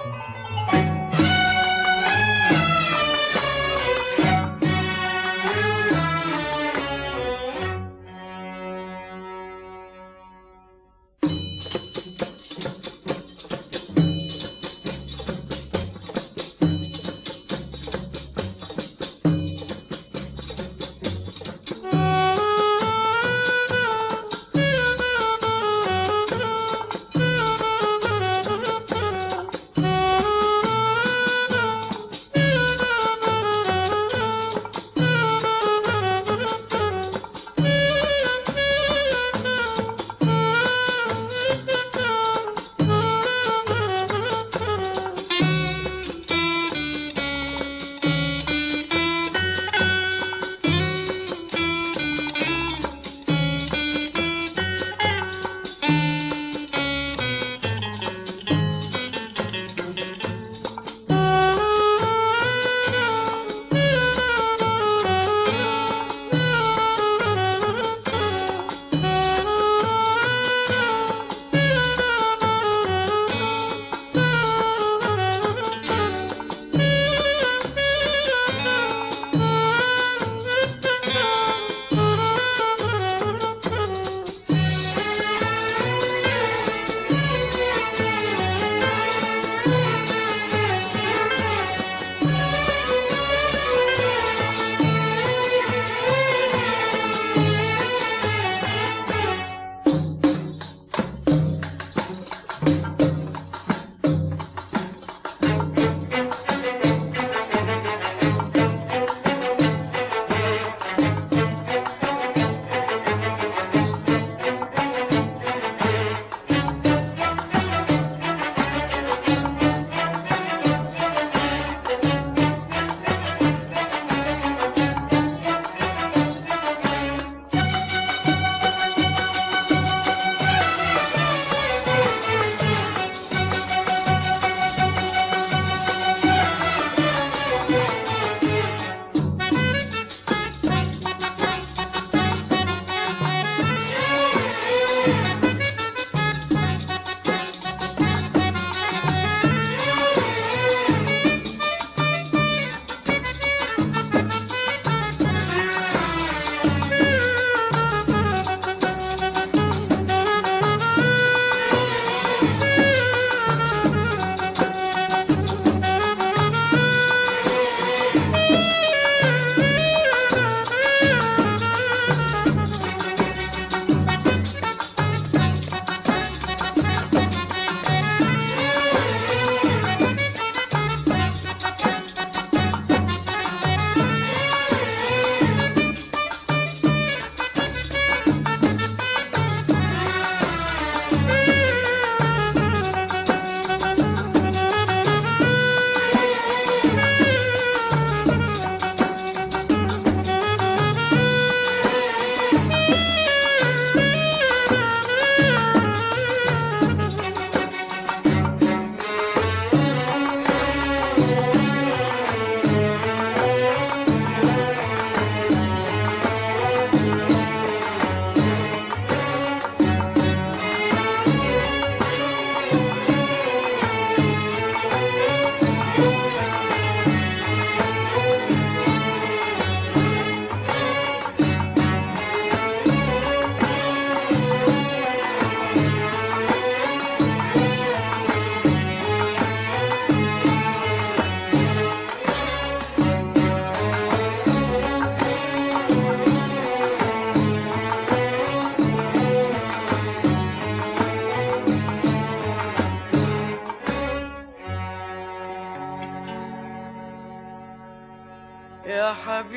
يا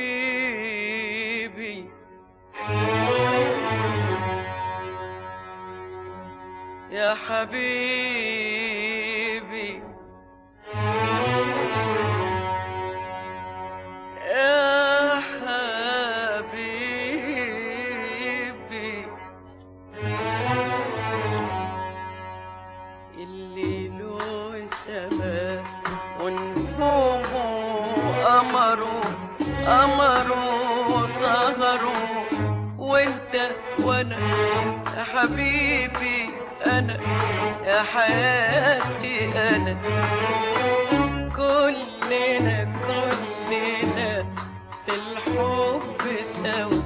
حبيبي يا حبيبي يا حبيبي الليل والسماء ونجومه قمروا قمروا سهروا وانت وانا يا حبيبي أنا يا حياتي أنا كلنا كلنا في الحب سوا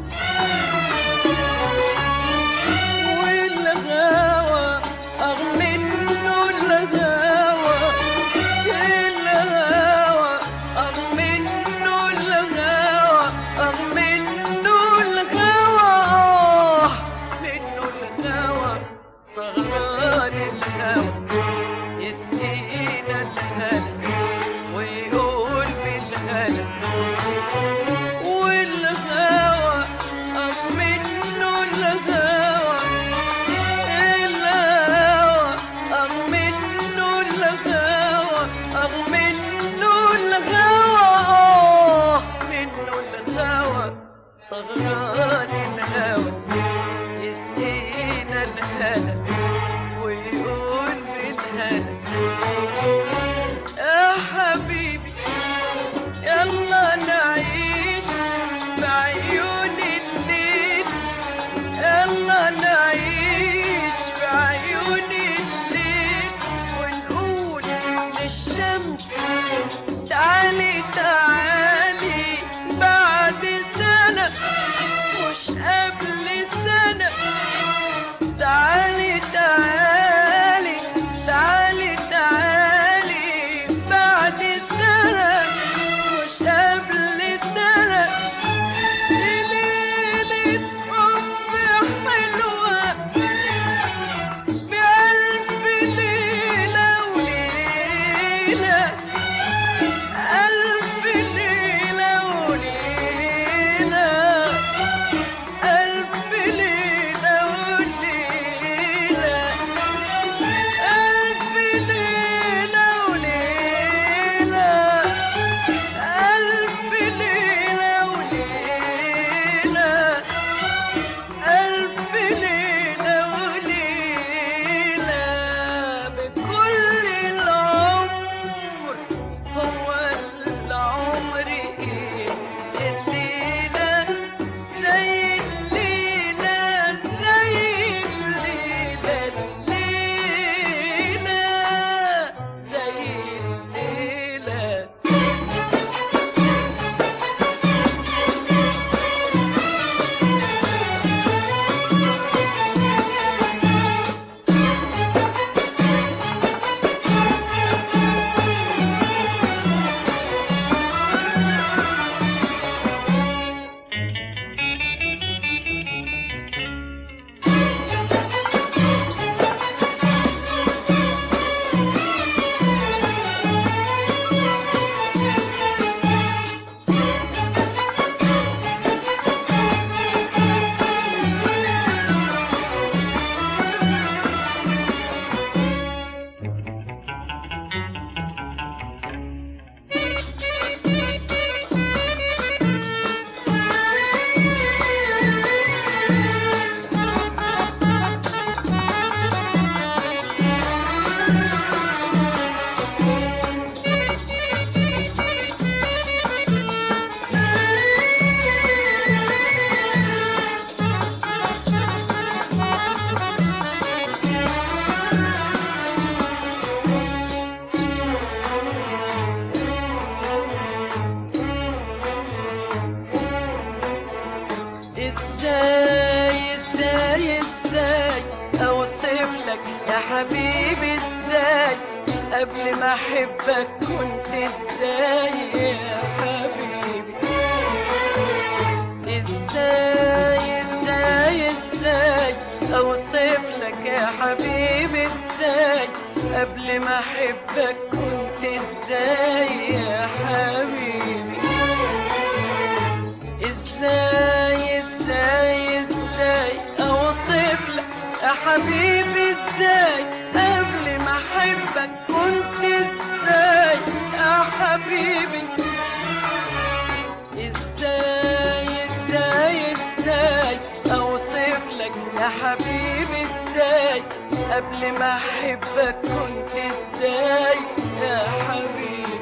والغاوى أغم منه الغاوى الغاوى أغم منه الغاوى أغم منه الغاوى منه الغاوى سهران الهوى يسقينا الهنا ويقول بالهنا والغاوى أغم منه الغاوى الهوى أغم منه الغاوى أغم منه الغاوى منه الغاوى صغران الهوى يسقينا الهنا ويقول بالهنا يا حبيبي يلا نعيش بعيون الليل يلا نعيش بعيون الليل ونقول للشمس تعالي تعالي بعد سنة مش قبل سنة تعالي تعالي تعالي تعالي بعد سنة مش قبل سنة ليلة حب حلوة بألف ليلة وليلة ألف ليلة وليلة ألف ليلة وليلة ألف ليلة وليلة ألف ليلة وليلة ألف ليلة وليلة بكل العمر هو العمر إيه الليلة زي الليلة زي الليلة الليلة زي الليلة ازاي ازاي ازاي اوصف لك يا حبيبي ازاي قبل ما احبك كنت ازاي يا حبيبي ازاي ازاي ازاي اوصف لك يا حبيبي ازاي قبل ما احبك كنت ازاي يا حبيبي ازاي ازاي ازاي اوصف لك يا حبيبي ازاي قبل ما احبك كنت ازاي يا حبيبي ازاي ازاي ازاي اوصف لك يا حبيبي ازاي قبل ما احبك كنت ازاي يا حبيبي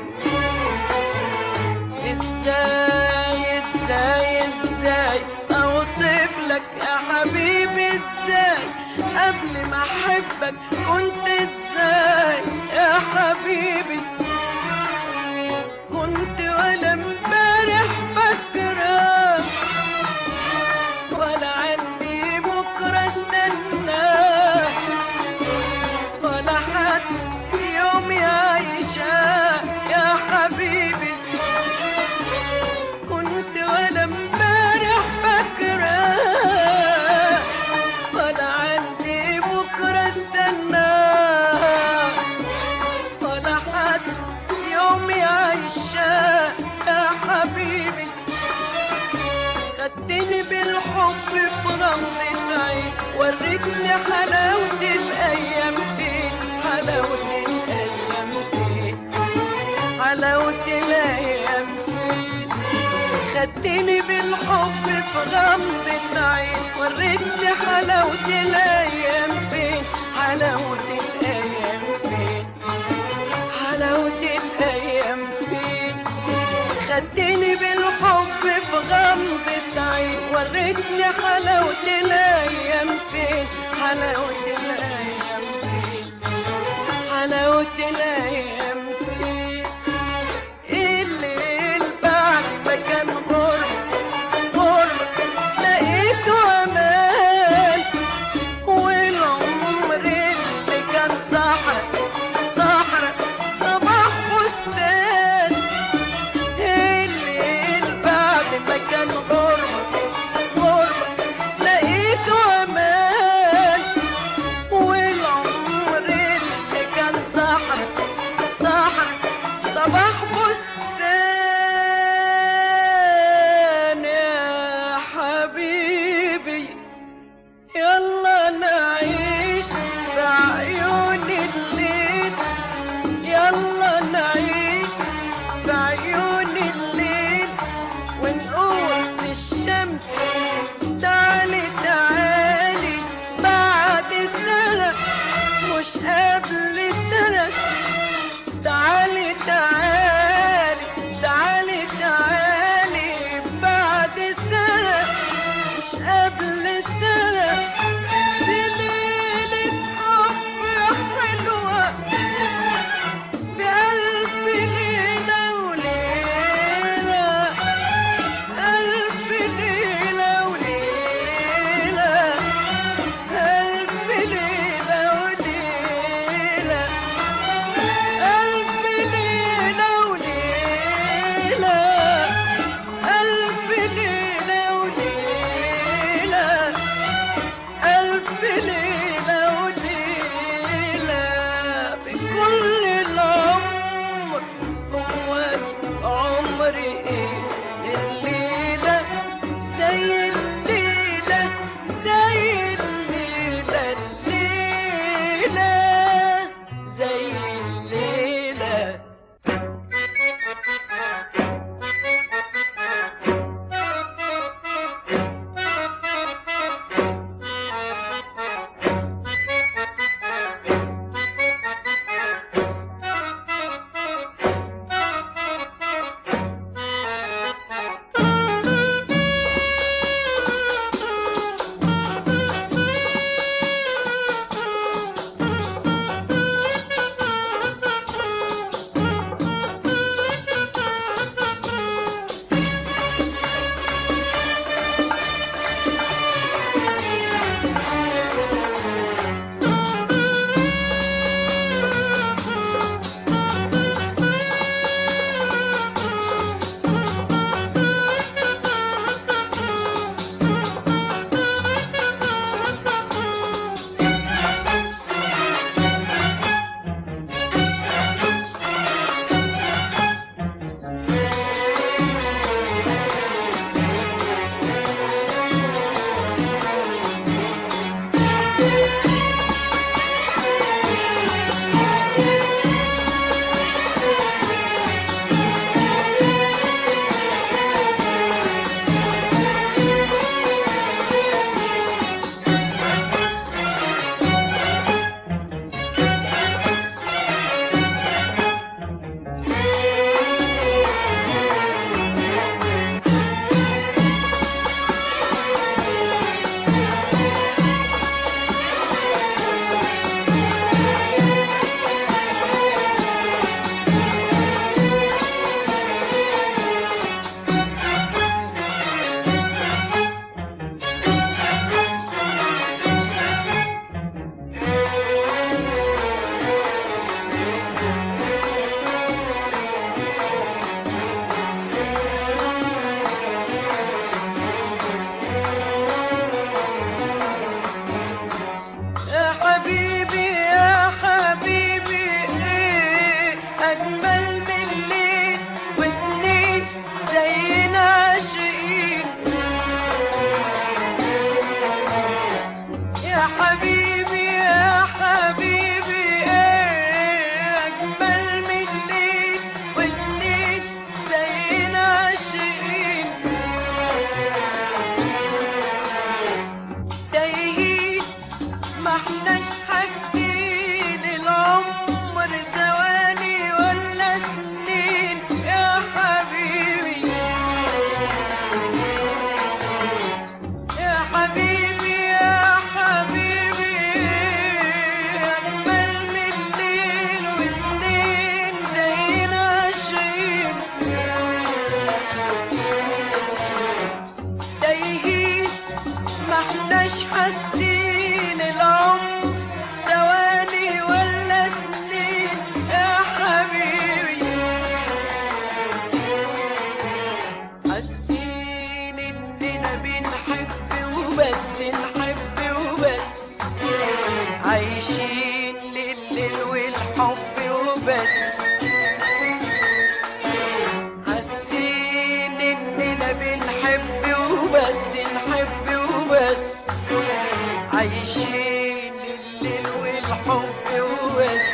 ازاي ازاي ازاي اوصف لك يا حبيبي ازاي قبل ما احبك احبك كنت ازاي يا حبيبي كنت ولا امبارح فاكره ولا عندي بكره استناه ولا حد يوم يعيشها يا حبيبي كنت ولا امبارح فاكره ولا عندي بكره استناه ولا حد يوم يعيشها يا حبيبي خدتني بالحب في غمضة عين وريتني حلاوة الأيام فين حلاوة الأيام فين حلاوة الأيام فين خدتني بالحب في غمضة عين وريتني حلاوة الأيام فين حلاوة الأيام فين حلاوة الأيام فين خدتني بالحب في غمضة عين وريتني حلاوة الأيام فين حلاوة الأيام فين حلاوة الأيام فين الليل بعد ما كان غرب غرب لقيته أمان والعمر اللي كان صحرا صحرا صباح بستان الليل بعد ما كان غربة غربة لقيته أمان والعمر اللي كان صحرا صحرا صباح بستان يا حبيبي يلا نعيش في عيون الليل يلا نعيش في عيون الليل ونقول للشمس تعالي تعالي بعد سنة مش قبل سنة تعالي تعالي تعالي تعالي بعد سنة مش قبل سنة دي ليلة حب حلوة بألف ليلة وليلة ألف ليلة وليلة ألف ليلة وليلة ألف ليلة والحب وبس حاسين اننا بنحب وبس نحب وبس عايشين الليل والحب وبس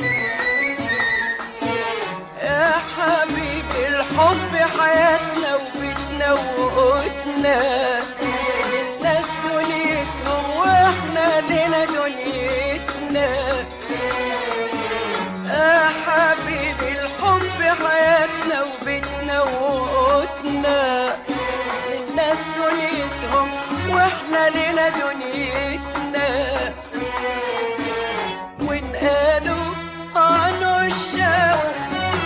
يا حبيبي الحب حياتنا وبيتنا وقوتنا الناس دنيتهم واحنا لنا دنيتنا يا حبيبي الحب حياتنا وبيتنا وقوتنا الناس دنيتهم واحنا لنا دنيتنا ونقالوا عنه الشوق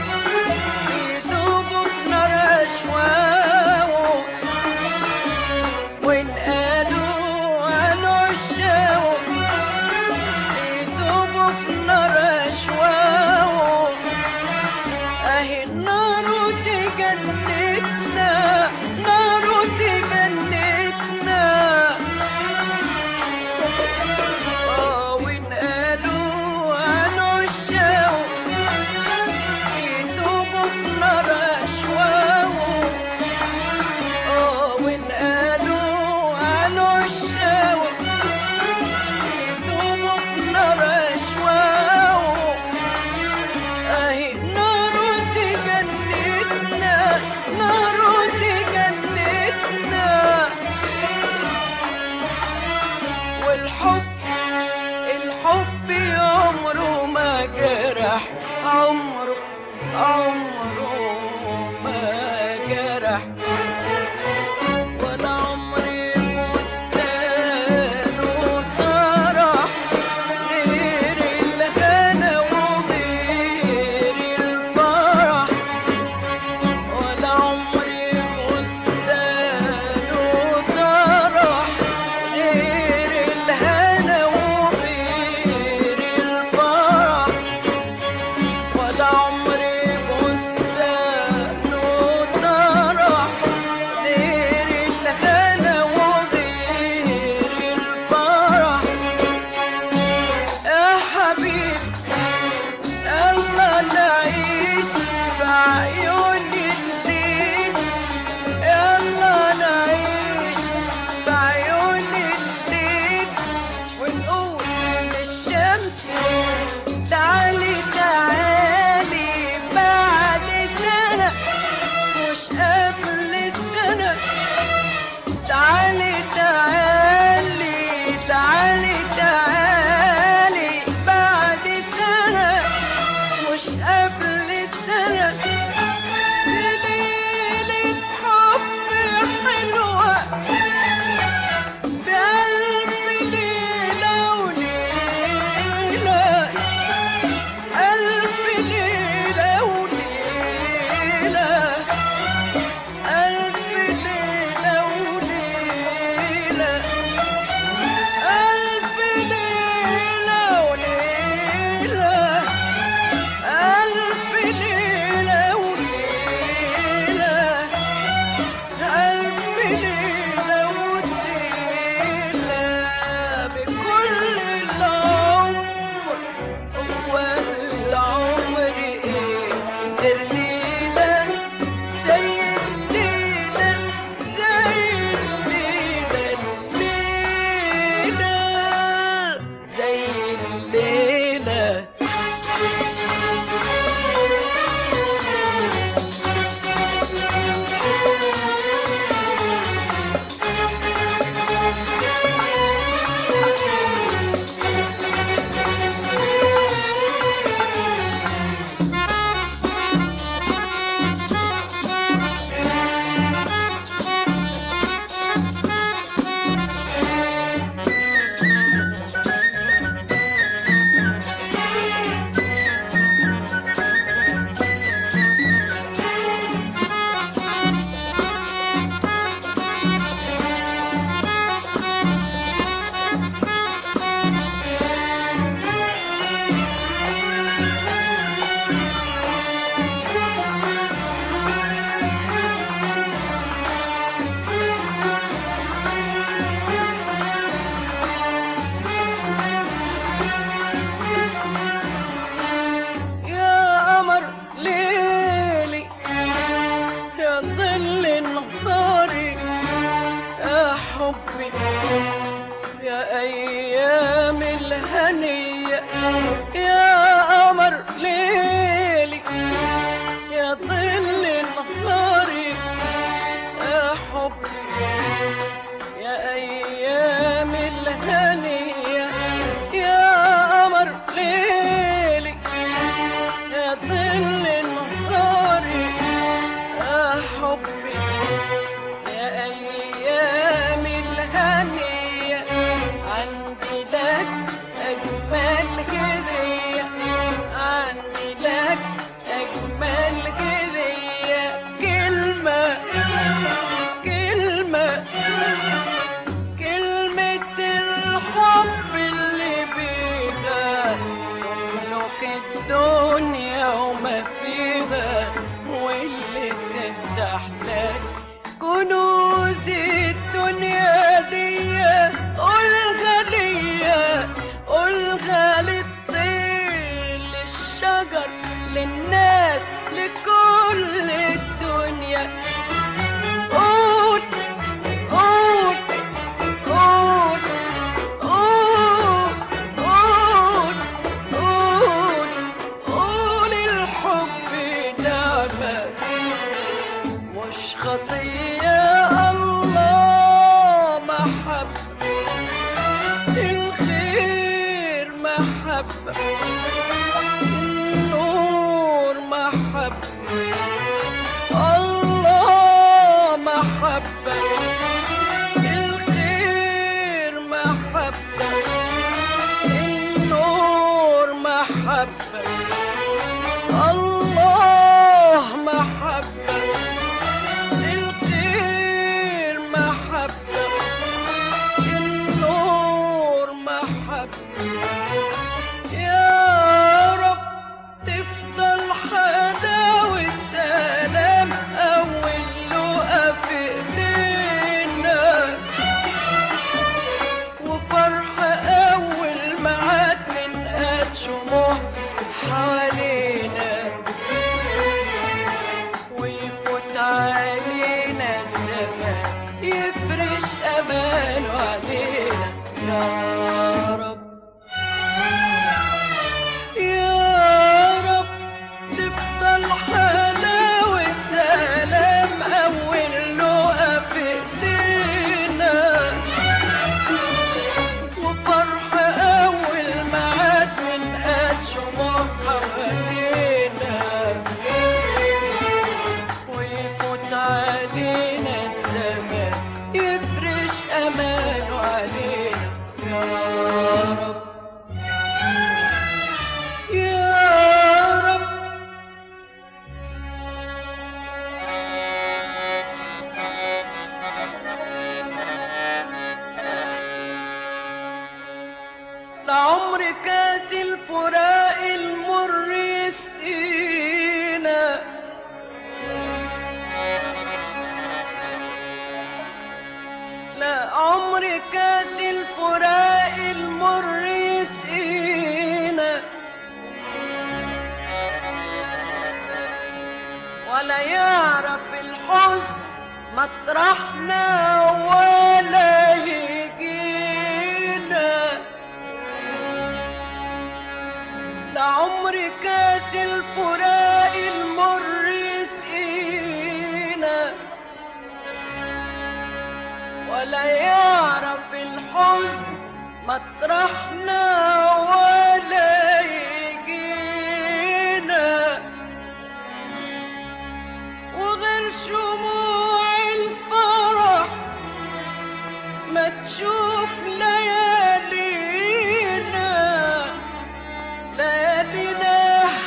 يدوبوا في نار أشواقه ونقالوا عنه الشوق يدوبوا في نار أشواقه أهي النار تجنتنا نار تجنتنا آه ونقالوا عنه الشوق يدوبوا في نار أشواقه آه ونقالوا عنه الشوق يدوبوا في نار أشواقه أهي نار تجنتنا نار تجنتنا والحب الحب عمره ما جرح عمره عمره ما جرح ولا عمري بستان وطرح غير الهنا وغير الفرح ولا عمري بستان وطرح غير الهنا وغير الفرح ولا عمري بستان وطرح غير الهنا وغير الفرح يا حبيبي يلا نعيش بعيون الليل يلا نعيش بعيون الليل ونقول للشمس تعالي تعالي بعد سنة مش قبل السنة تعالي تعالي تعالي تعالي بعد سنة مش قبل السنة ليلة حب حلوة بألف ليلة وليلة ألف ليلة وليلة ألف ليلة وليلة ألف ليلة وليلة ألف ليلة وليلة ألف ليلة وليلة بكل العمر هو العمر إيه غير ليلة زي الليلة زي الليلة الليلة زي الليلة الدنيا وما فيها واللي تفتح لك كنوز الدنيا دي قولها ليا قولها للطير للشجر للناس لكل الدنيا قول قول قول قول قول قول قول الحب نعمة مش خطية الله محبة الخير محبة النور محبة الله محبة الخير محبة النور محبة الله محبة الخير محبة النور محبة يا رب تفضل حلاوة سلام أول لقا في إيدينا وفرحة أول معاد من قد شموع حوالينا ويفوت علينا الزمان يفرش أمانه علينا يا رب يا رب تفضل حلاوة سلام أول لقا في إيدينا وفرحة أول معاد من قد شموع حوالينا ويفوت علينا الزمان يفرش أمانه علينا يا رب يا رب لعمر كاس الفراق المر يسقينا لا عمر كاس الفراق المر يسقينا ولا يعرف الحزن مطرحنا ولا يجينا لعمر كاس الفراق المر يسقينا ولا يعرف الحزن مطرحنا ولا يجينا وغير شموع الفرح ما تشوف ليالينا ليالينا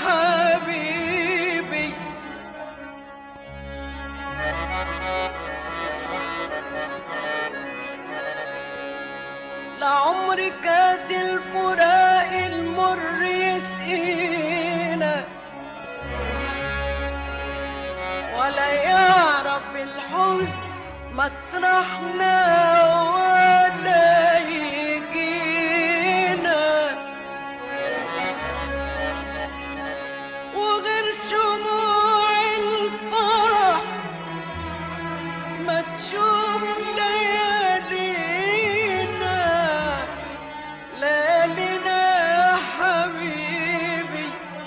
حبيبي لعمر كاس الفراق المر يسقينا ولا يعرف الحزن مطرحنا ولا يجينا وغير شموع الفرح ما تشوف ليالينا ليالينا يا حبيبي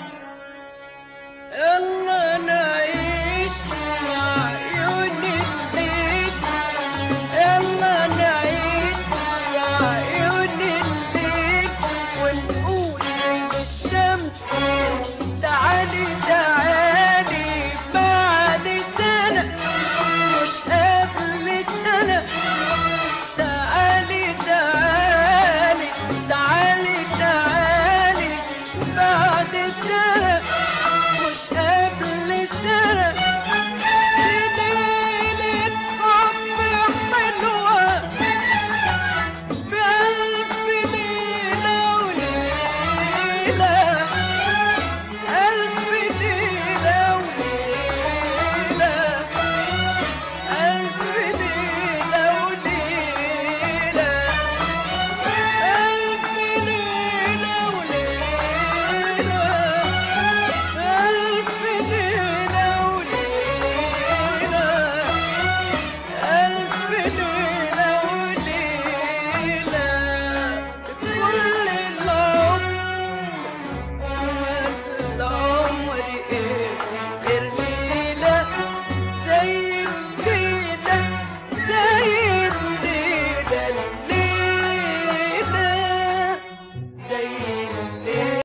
يلا نعيش مع عيون الليل يلا نعيش مع عيون الليل ونقول للشمس تعالي تعالي بعد سنة مش قبل سنة تعالي تعالي تعالي تعالي بعد سنة